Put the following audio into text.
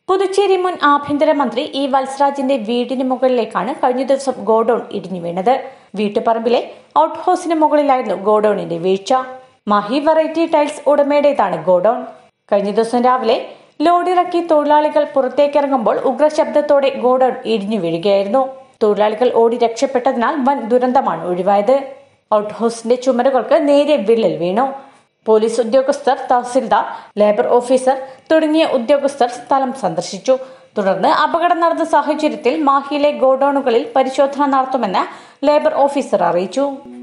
പുതുച്ചേരി മുൻ ആഭ്യന്തരമന്ത്രി ഇ വത്സരാജിന്റെ വീടിന് മുകളിലേക്കാണ് കഴിഞ്ഞ ദിവസം ഗോഡൌൺ ഇടിഞ്ഞു വീണത് വീട്ടുപറമ്പിലെ ഔട്ട് ഹൌസിന് മുകളിലായിരുന്നു ഗോഡൌണിന്റെ വീഴ്ച മഹി വെറൈറ്റി ടൈൽസ് ഉടമയുടേതാണ് ഗോഡൌൺ കഴിഞ്ഞ ദിവസം രാവിലെ ലോഡിറക്കി തൊഴിലാളികൾ പുറത്തേക്കിറങ്ങുമ്പോൾ ഉഗ്രശബ്ദത്തോടെ ഗോഡൌൺ ഇടിഞ്ഞു വീഴുകയായിരുന്നു തൊഴിലാളികൾ ഓടി രക്ഷപ്പെട്ടതിനാൽ വൻ ദുരന്തമാണ് ഒഴിവായത് ഔട്ട് ഹൌസിന്റെ ചുമരുകൾക്ക് നേരെ വിള്ളൽ വീണു പോലീസ് ഉദ്യോഗസ്ഥർ തഹസിൽദാർ ലേബർ ഓഫീസർ തുടങ്ങിയ ഉദ്യോഗസ്ഥർ സ്ഥലം സന്ദർശിച്ചു തുടർന്ന് അപകടം നടന്ന സാഹചര്യത്തിൽ മാഹിയിലെ ഗോഡൌണുകളിൽ പരിശോധന നടത്തുമെന്ന് ലേബർ ഓഫീസർ അറിയിച്ചു